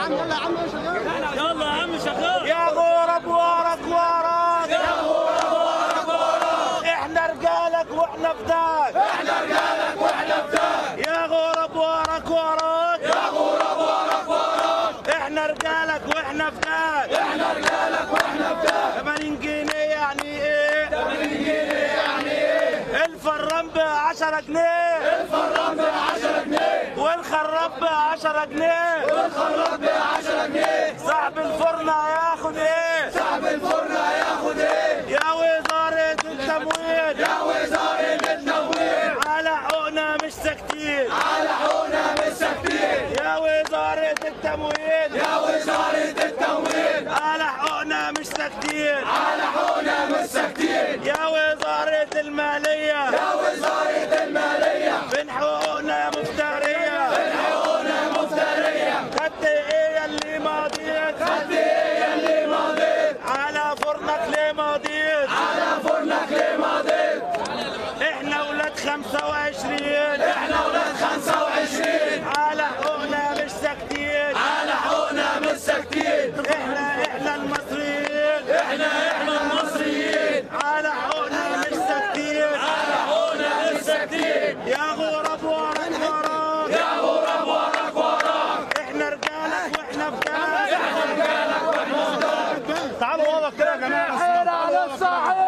يلا يا عم شغال يا غرب ورك ورك يا غرب ورك ورك احنا رجالك واحنا فداك احنا رجالك واحنا فداك يا غرب ورك ورك يا غرب ورك ورك احنا رجالك واحنا فداك احنا رجالك واحنا فداك 80 جنيه يعني ايه 80 جنيه يعني ايه الفران ب 10 جنيه الفران ب 10 جنيه والخراب ب 10 جنيه والخراب ب 10 جنيه صاحب الفرن هياخد ايه صاحب الفرن هياخد ايه يا وزارة التموين يا وزارة التموين على حقوقنا مش ساكتين على حقوقنا مش ساكتين يا وزارة التموين يا وزارة التموين على حقوقنا مش ساكتين على حقوقنا مش ساكتين يا وزارة المالية يا وزارة المالية فين حقوقنا يا مفترية فين حقوقنا مفترية خدت ايه يلي ماضيت خدت ايه يلي ماضيت على فرنك ليه ماضيت على فرنك ليه ماضيت احنا ولاد 25 احنا ولاد 25 على حقوقنا مش ساكتين على حقوقنا مش ساكتين احنا احنا المصريين احنا احنا المصريين على حقوقنا مش ساكتين على حقوقنا مش ساكتين يا غراب وراك وراك يا غراب وراك وراك احنا رجالك واحنا فداك احنا رجالك واحنا فداك تعالوا ورا كده يا جماعه حيل على الصاحب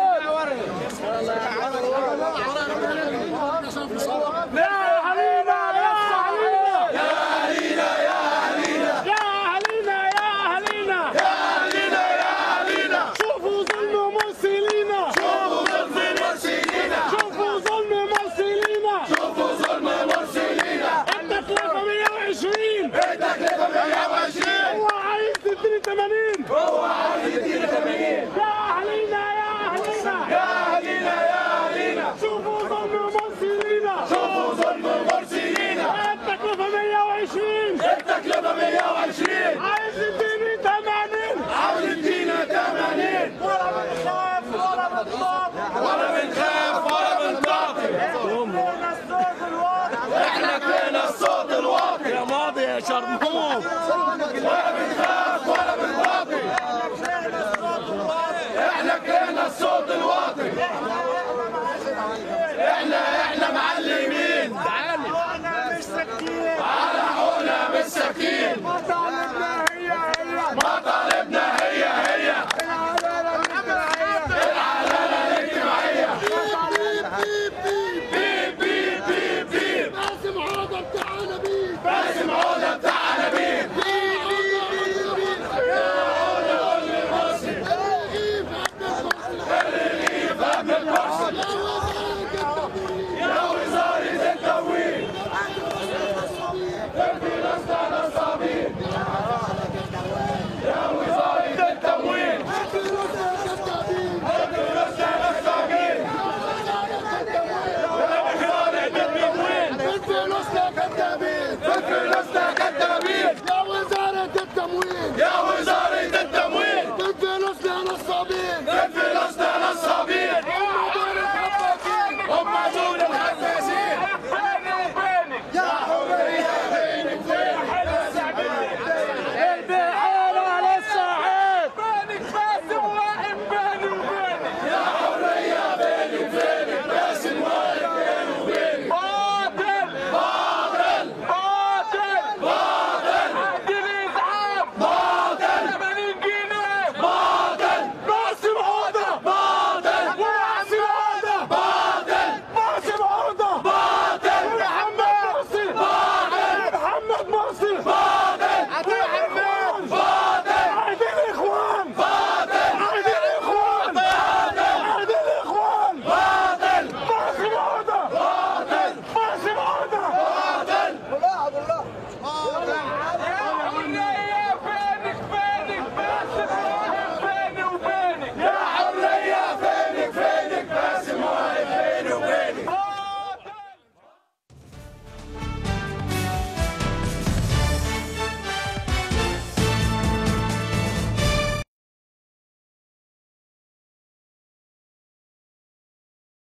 يا علينا يا علينا يا علينا يا علينا يا علينا يا علينا يا علينا يا علينا شوفوا ظلم مرسلينا شوفوا ظلم مرسلينا شوفوا ظلم مرسلينا شوفوا ظلم مرسلينا التكلفة 120 التكلفة 120 هو عايز تديني 80 هو عايز يديني 80 يا علينا يا علينا يا علينا يا علينا شوفوا ظلم مرسلينا شوفوا ظلم مرسلينا التكلفة 120 التكلفة 120 عايز يديني 80 عاوز يدينا 80 ولا بنخاف ولا بنطاق ولا بنخاف ولا بنطاق احنا كلنا الصوت الواطي يا ماضي يا شرموط ولا بنخاف ولا بنطاقي احنا كلنا الصوت الواطي احنا احنا معلمين تعالي حقوقنا مش ساكتين على حقوقنا مش ساكتين مطالبنا هي هي مطالبنا هي هي العدالة الاجتماعية العدالة الاجتماعية بيب بيب بيب بيب باسم عوضة بتاع نبيل باسم عودة بتاع نبيل يا وزارة التموين ابني لسنا نصابين يا وزارة التموين ابني لسنا نصابين يا وزارة التموين ابني لسنا كذابين يا وزارة التموين يا وزارة